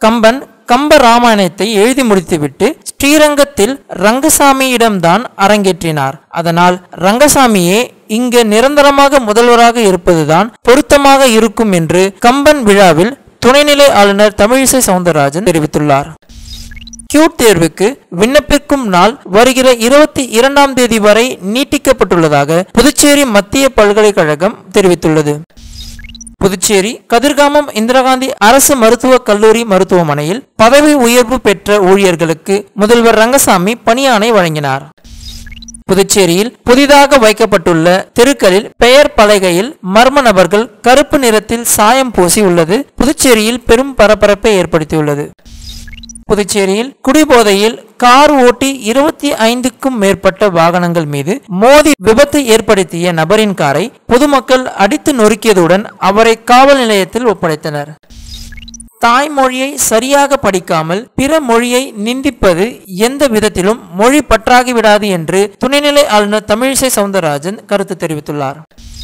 கம்பன் கம்ப ராமாயணத்தை எழுதி முடித்துவிட்டு ஸ்ரீரங்கத்தில் ரங்கசாமியிடம்தான் அரங்கேற்றினார் அதனால் ரங்கசாமியே இங்கு நிரந்தரமாக முதல்வராக இருப்பதுதான் பொருத்தமாக இருக்கும் என்று கம்பன் விழாவில் துணைநிலை ஆளுநர் தமிழிசை சவுந்தரராஜன் தெரிவித்துள்ளார் கியூட் தேர்வுக்கு விண்ணப்பிக்கும் நாள் வருகிற இருபத்தி இரண்டாம் தேதி வரை நீட்டிக்கப்பட்டுள்ளதாக புதுச்சேரி மத்திய பல்கலைக்கழகம் தெரிவித்துள்ளது புதுச்சேரி கதிர்காமம் இந்திரா காந்தி அரசு மருத்துவக் கல்லூரி மருத்துவமனையில் பதவி உயர்வு பெற்ற ஊழியர்களுக்கு முதல்வர் ரங்கசாமி பணியாணை வழங்கினார் புதுச்சேரியில் புதிதாக வைக்கப்பட்டுள்ள தெருக்களில் பெயர் பலகையில் மர்ம நபர்கள் கருப்பு நிறத்தில் சாயம் பூசி உள்ளது புதுச்சேரியில் பெரும் பரபரப்பை ஏற்படுத்தியுள்ளது புதுச்சேரியில் குடிபோதையில் கார் ஓட்டி இருபத்தி ஐந்துக்கும் மேற்பட்ட வாகனங்கள் மீது மோதி விபத்து ஏற்படுத்திய நபரின் காரை பொதுமக்கள் அடித்து நொறுக்கியதுடன் அவரை காவல் நிலையத்தில் ஒப்படைத்தனர் தாய்மொழியை சரியாக படிக்காமல் பிற மொழியை நிந்திப்பது எந்த விதத்திலும் மொழி பற்றாகிவிடாது என்று துணைநிலை ஆளுநர் தமிழிசை சவுந்தரராஜன் கருத்து தெரிவித்துள்ளார்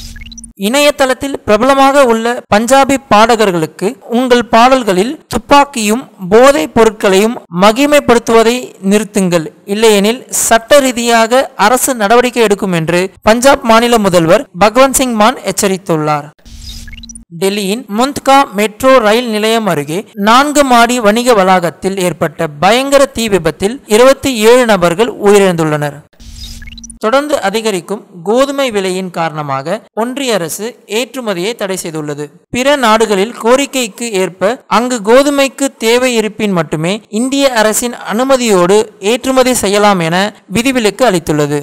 இணையதளத்தில் பிரபலமாக உள்ள பஞ்சாபி பாடகர்களுக்கு உங்கள் பாடல்களில் துப்பாக்கியும் போதைப் பொருட்களையும் மகிமைப்படுத்துவதை நிறுத்துங்கள் இல்லையெனில் சட்ட ரீதியாக அரசு நடவடிக்கை எடுக்கும் என்று பஞ்சாப் மாநில முதல்வர் பகவந்த் சிங் மான் எச்சரித்துள்ளார் டெல்லியின் முந்த்கா மெட்ரோ ரயில் நிலையம் அருகே நான்கு மாடி வணிக வளாகத்தில் ஏற்பட்ட பயங்கர தீ விபத்தில் இருபத்தி ஏழு நபர்கள் உயிரிழந்துள்ளனர் தொடர்ந்து அதிகரிக்கும் கோதுமை விலையின் காரணமாக ஒன்றிய அரசு ஏற்றுமதியை தடை செய்துள்ளது பிற நாடுகளில் கோரிக்கைக்கு ஏற்ப அங்கு கோதுமைக்கு தேவை இருப்பின் மட்டுமே இந்திய அரசின் அனுமதியோடு ஏற்றுமதி செய்யலாம் என விதிவிலக்கு அளித்துள்ளது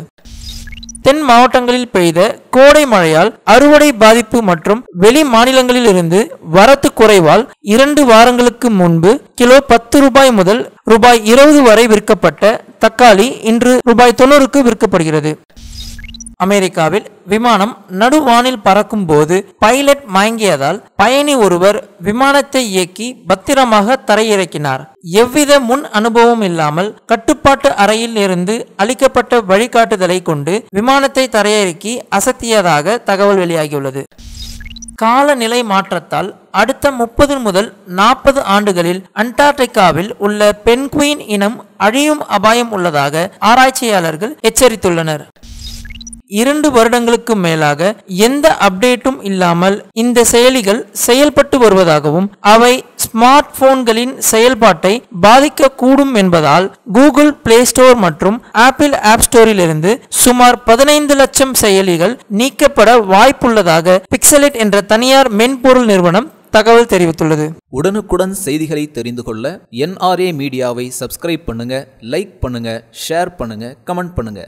தென் மாவட்டங்களில் பெய்த கோடை மழையால் அறுவடை பாதிப்பு மற்றும் வெளி மாநிலங்களில் இருந்து வரத்து குறைவால் இரண்டு வாரங்களுக்கு முன்பு கிலோ பத்து ரூபாய் முதல் ரூபாய் இருபது வரை விற்கப்பட்ட தக்காளி இன்று ரூபாய் தொண்ணூறுக்கு விற்கப்படுகிறது அமெரிக்காவில் விமானம் நடுவானில் பறக்கும் போது பைலட் மயங்கியதால் பயணி ஒருவர் விமானத்தை இயக்கி பத்திரமாக தரையிறக்கினார் எவ்வித முன் அனுபவம் இல்லாமல் கட்டுப்பாட்டு அறையில் இருந்து அளிக்கப்பட்ட வழிகாட்டுதலை கொண்டு விமானத்தை தரையிறக்கி அசத்தியதாக தகவல் வெளியாகியுள்ளது காலநிலை மாற்றத்தால் அடுத்த முப்பது முதல் நாற்பது ஆண்டுகளில் அண்டார்டிகாவில் உள்ள பென்குயின் இனம் அழியும் அபாயம் உள்ளதாக ஆராய்ச்சியாளர்கள் எச்சரித்துள்ளனர் இரண்டு வருடங்களுக்கு மேலாக எந்த அப்டேட்டும் இல்லாமல் இந்த செயலிகள் செயல்பட்டு வருவதாகவும் அவை ஸ்மார்ட் போன்களின் செயல்பாட்டை பாதிக்கக்கூடும் என்பதால் கூகுள் பிளே ஸ்டோர் மற்றும் ஆப்பிள் ஆப் ஸ்டோரில் இருந்து சுமார் பதினைந்து லட்சம் செயலிகள் நீக்கப்பட வாய்ப்புள்ளதாக பிக்சலெட் என்ற தனியார் மென்பொருள் நிறுவனம் தகவல் தெரிவித்துள்ளது உடனுக்குடன் செய்திகளை தெரிந்து கொள்ள என்ஆர்ஏ மீடியாவை சப்ஸ்கிரைப் பண்ணுங்க லைக் பண்ணுங்க ஷேர் பண்ணுங்க கமெண்ட் பண்ணுங்க